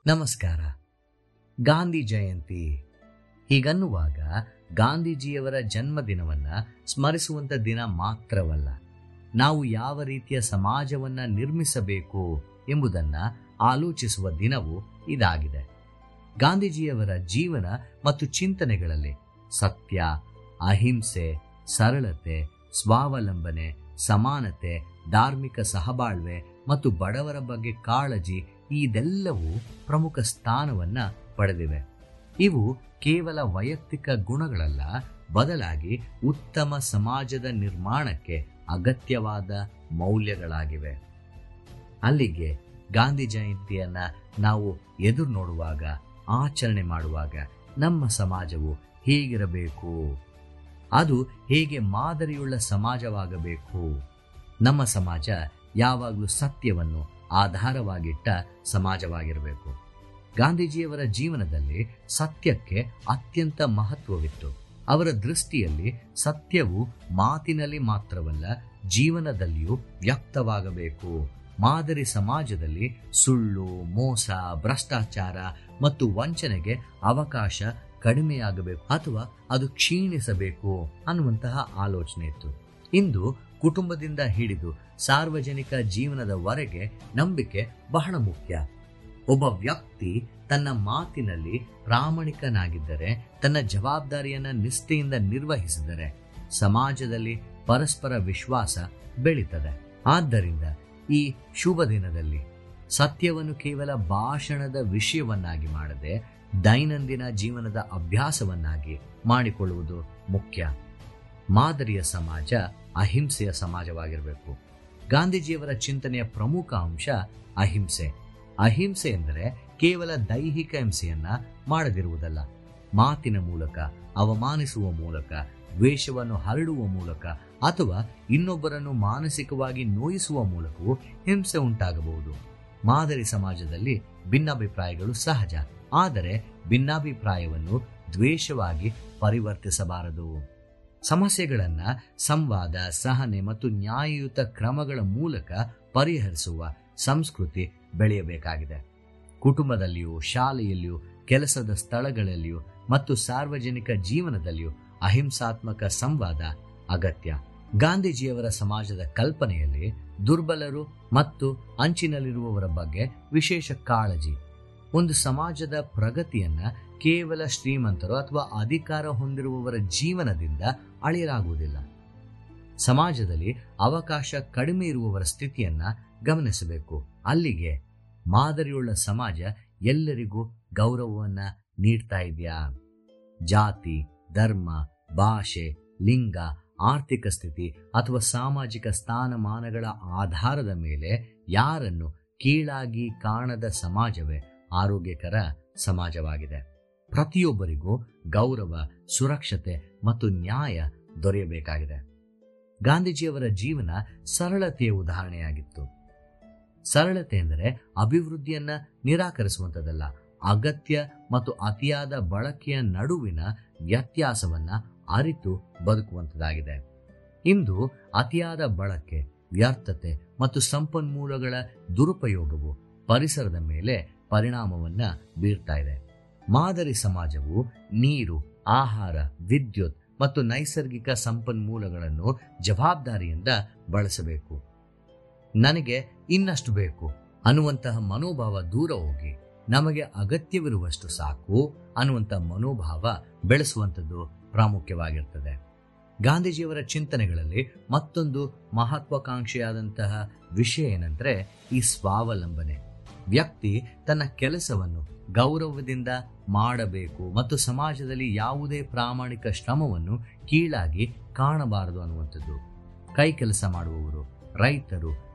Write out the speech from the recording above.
ನಮಸ್ಕಾರ ಗಾಂಧಿ ಜಯಂತಿ ಹೀಗನ್ನುವಾಗ ಗಾಂಧೀಜಿಯವರ ಜನ್ಮದಿನವನ್ನ ಸ್ಮರಿಸುವಂತ ದಿನ ಮಾತ್ರವಲ್ಲ ನಾವು ಯಾವ ರೀತಿಯ ಸಮಾಜವನ್ನ ನಿರ್ಮಿಸಬೇಕು ಎಂಬುದನ್ನ ಆಲೋಚಿಸುವ ದಿನವೂ ಇದಾಗಿದೆ ಗಾಂಧೀಜಿಯವರ ಜೀವನ ಮತ್ತು ಚಿಂತನೆಗಳಲ್ಲಿ ಸತ್ಯ ಅಹಿಂಸೆ ಸರಳತೆ ಸ್ವಾವಲಂಬನೆ ಸಮಾನತೆ ಧಾರ್ಮಿಕ ಸಹಬಾಳ್ವೆ ಮತ್ತು ಬಡವರ ಬಗ್ಗೆ ಕಾಳಜಿ ಇದೆಲ್ಲವೂ ಪ್ರಮುಖ ಸ್ಥಾನವನ್ನ ಪಡೆದಿವೆ ಇವು ಕೇವಲ ವೈಯಕ್ತಿಕ ಗುಣಗಳಲ್ಲ ಬದಲಾಗಿ ಉತ್ತಮ ಸಮಾಜದ ನಿರ್ಮಾಣಕ್ಕೆ ಅಗತ್ಯವಾದ ಮೌಲ್ಯಗಳಾಗಿವೆ ಅಲ್ಲಿಗೆ ಗಾಂಧಿ ಜಯಂತಿಯನ್ನ ನಾವು ಎದುರು ನೋಡುವಾಗ ಆಚರಣೆ ಮಾಡುವಾಗ ನಮ್ಮ ಸಮಾಜವು ಹೇಗಿರಬೇಕು ಅದು ಹೇಗೆ ಮಾದರಿಯುಳ್ಳ ಸಮಾಜವಾಗಬೇಕು ನಮ್ಮ ಸಮಾಜ ಯಾವಾಗಲೂ ಸತ್ಯವನ್ನು ಆಧಾರವಾಗಿಟ್ಟ ಸಮಾಜವಾಗಿರಬೇಕು ಗಾಂಧೀಜಿಯವರ ಜೀವನದಲ್ಲಿ ಸತ್ಯಕ್ಕೆ ಅತ್ಯಂತ ಮಹತ್ವವಿತ್ತು ಅವರ ದೃಷ್ಟಿಯಲ್ಲಿ ಸತ್ಯವು ಮಾತಿನಲ್ಲಿ ಮಾತ್ರವಲ್ಲ ಜೀವನದಲ್ಲಿಯೂ ವ್ಯಕ್ತವಾಗಬೇಕು ಮಾದರಿ ಸಮಾಜದಲ್ಲಿ ಸುಳ್ಳು ಮೋಸ ಭ್ರಷ್ಟಾಚಾರ ಮತ್ತು ವಂಚನೆಗೆ ಅವಕಾಶ ಕಡಿಮೆಯಾಗಬೇಕು ಅಥವಾ ಅದು ಕ್ಷೀಣಿಸಬೇಕು ಅನ್ನುವಂತಹ ಆಲೋಚನೆ ಇತ್ತು ಇಂದು ಕುಟುಂಬದಿಂದ ಹಿಡಿದು ಸಾರ್ವಜನಿಕ ಜೀವನದವರೆಗೆ ನಂಬಿಕೆ ಬಹಳ ಮುಖ್ಯ ಒಬ್ಬ ವ್ಯಕ್ತಿ ತನ್ನ ಮಾತಿನಲ್ಲಿ ಪ್ರಾಮಾಣಿಕನಾಗಿದ್ದರೆ ತನ್ನ ಜವಾಬ್ದಾರಿಯನ್ನ ನಿಷ್ಠೆಯಿಂದ ನಿರ್ವಹಿಸಿದರೆ ಸಮಾಜದಲ್ಲಿ ಪರಸ್ಪರ ವಿಶ್ವಾಸ ಬೆಳೀತದೆ ಆದ್ದರಿಂದ ಈ ಶುಭ ದಿನದಲ್ಲಿ ಸತ್ಯವನ್ನು ಕೇವಲ ಭಾಷಣದ ವಿಷಯವನ್ನಾಗಿ ಮಾಡದೆ ದೈನಂದಿನ ಜೀವನದ ಅಭ್ಯಾಸವನ್ನಾಗಿ ಮಾಡಿಕೊಳ್ಳುವುದು ಮುಖ್ಯ ಮಾದರಿಯ ಸಮಾಜ ಅಹಿಂಸೆಯ ಸಮಾಜವಾಗಿರಬೇಕು ಗಾಂಧೀಜಿಯವರ ಚಿಂತನೆಯ ಪ್ರಮುಖ ಅಂಶ ಅಹಿಂಸೆ ಅಹಿಂಸೆ ಎಂದರೆ ಕೇವಲ ದೈಹಿಕ ಹಿಂಸೆಯನ್ನ ಮಾಡದಿರುವುದಲ್ಲ ಮಾತಿನ ಮೂಲಕ ಅವಮಾನಿಸುವ ಮೂಲಕ ದ್ವೇಷವನ್ನು ಹರಡುವ ಮೂಲಕ ಅಥವಾ ಇನ್ನೊಬ್ಬರನ್ನು ಮಾನಸಿಕವಾಗಿ ನೋಯಿಸುವ ಮೂಲಕವೂ ಹಿಂಸೆ ಉಂಟಾಗಬಹುದು ಮಾದರಿ ಸಮಾಜದಲ್ಲಿ ಭಿನ್ನಾಭಿಪ್ರಾಯಗಳು ಸಹಜ ಆದರೆ ಭಿನ್ನಾಭಿಪ್ರಾಯವನ್ನು ದ್ವೇಷವಾಗಿ ಪರಿವರ್ತಿಸಬಾರದು ಸಮಸ್ಯೆಗಳನ್ನ ಸಂವಾದ ಸಹನೆ ಮತ್ತು ನ್ಯಾಯಯುತ ಕ್ರಮಗಳ ಮೂಲಕ ಪರಿಹರಿಸುವ ಸಂಸ್ಕೃತಿ ಬೆಳೆಯಬೇಕಾಗಿದೆ ಕುಟುಂಬದಲ್ಲಿಯೂ ಶಾಲೆಯಲ್ಲಿಯೂ ಕೆಲಸದ ಸ್ಥಳಗಳಲ್ಲಿಯೂ ಮತ್ತು ಸಾರ್ವಜನಿಕ ಜೀವನದಲ್ಲಿಯೂ ಅಹಿಂಸಾತ್ಮಕ ಸಂವಾದ ಅಗತ್ಯ ಗಾಂಧೀಜಿಯವರ ಸಮಾಜದ ಕಲ್ಪನೆಯಲ್ಲಿ ದುರ್ಬಲರು ಮತ್ತು ಅಂಚಿನಲ್ಲಿರುವವರ ಬಗ್ಗೆ ವಿಶೇಷ ಕಾಳಜಿ ಒಂದು ಸಮಾಜದ ಪ್ರಗತಿಯನ್ನ ಕೇವಲ ಶ್ರೀಮಂತರು ಅಥವಾ ಅಧಿಕಾರ ಹೊಂದಿರುವವರ ಜೀವನದಿಂದ ಅಳೆಯಲಾಗುವುದಿಲ್ಲ ಸಮಾಜದಲ್ಲಿ ಅವಕಾಶ ಕಡಿಮೆ ಇರುವವರ ಸ್ಥಿತಿಯನ್ನ ಗಮನಿಸಬೇಕು ಅಲ್ಲಿಗೆ ಮಾದರಿಯುಳ್ಳ ಸಮಾಜ ಎಲ್ಲರಿಗೂ ಗೌರವವನ್ನ ನೀಡ್ತಾ ಇದೆಯಾ ಜಾತಿ ಧರ್ಮ ಭಾಷೆ ಲಿಂಗ ಆರ್ಥಿಕ ಸ್ಥಿತಿ ಅಥವಾ ಸಾಮಾಜಿಕ ಸ್ಥಾನಮಾನಗಳ ಆಧಾರದ ಮೇಲೆ ಯಾರನ್ನು ಕೀಳಾಗಿ ಕಾಣದ ಸಮಾಜವೇ ಆರೋಗ್ಯಕರ ಸಮಾಜವಾಗಿದೆ ಪ್ರತಿಯೊಬ್ಬರಿಗೂ ಗೌರವ ಸುರಕ್ಷತೆ ಮತ್ತು ನ್ಯಾಯ ದೊರೆಯಬೇಕಾಗಿದೆ ಗಾಂಧೀಜಿಯವರ ಜೀವನ ಸರಳತೆಯ ಉದಾಹರಣೆಯಾಗಿತ್ತು ಸರಳತೆ ಎಂದರೆ ಅಭಿವೃದ್ಧಿಯನ್ನ ನಿರಾಕರಿಸುವಂಥದ್ದಲ್ಲ ಅಗತ್ಯ ಮತ್ತು ಅತಿಯಾದ ಬಳಕೆಯ ನಡುವಿನ ವ್ಯತ್ಯಾಸವನ್ನ ಅರಿತು ಬದುಕುವಂಥದ್ದಾಗಿದೆ ಇಂದು ಅತಿಯಾದ ಬಳಕೆ ವ್ಯರ್ಥತೆ ಮತ್ತು ಸಂಪನ್ಮೂಲಗಳ ದುರುಪಯೋಗವು ಪರಿಸರದ ಮೇಲೆ ಪರಿಣಾಮವನ್ನ ಬೀರ್ತಾ ಇದೆ ಮಾದರಿ ಸಮಾಜವು ನೀರು ಆಹಾರ ವಿದ್ಯುತ್ ಮತ್ತು ನೈಸರ್ಗಿಕ ಸಂಪನ್ಮೂಲಗಳನ್ನು ಜವಾಬ್ದಾರಿಯಿಂದ ಬಳಸಬೇಕು ನನಗೆ ಇನ್ನಷ್ಟು ಬೇಕು ಅನ್ನುವಂತಹ ಮನೋಭಾವ ದೂರ ಹೋಗಿ ನಮಗೆ ಅಗತ್ಯವಿರುವಷ್ಟು ಸಾಕು ಅನ್ನುವಂಥ ಮನೋಭಾವ ಬೆಳೆಸುವಂಥದ್ದು ಪ್ರಾಮುಖ್ಯವಾಗಿರ್ತದೆ ಗಾಂಧೀಜಿಯವರ ಚಿಂತನೆಗಳಲ್ಲಿ ಮತ್ತೊಂದು ಮಹತ್ವಾಕಾಂಕ್ಷೆಯಾದಂತಹ ವಿಷಯ ಏನಂದ್ರೆ ಈ ಸ್ವಾವಲಂಬನೆ ವ್ಯಕ್ತಿ ತನ್ನ ಕೆಲಸವನ್ನು ಗೌರವದಿಂದ ಮಾಡಬೇಕು ಮತ್ತು ಸಮಾಜದಲ್ಲಿ ಯಾವುದೇ ಪ್ರಾಮಾಣಿಕ ಶ್ರಮವನ್ನು ಕೀಳಾಗಿ ಕಾಣಬಾರದು ಅನ್ನುವಂಥದ್ದು ಕೈ ಕೆಲಸ ಮಾಡುವವರು ರೈತರು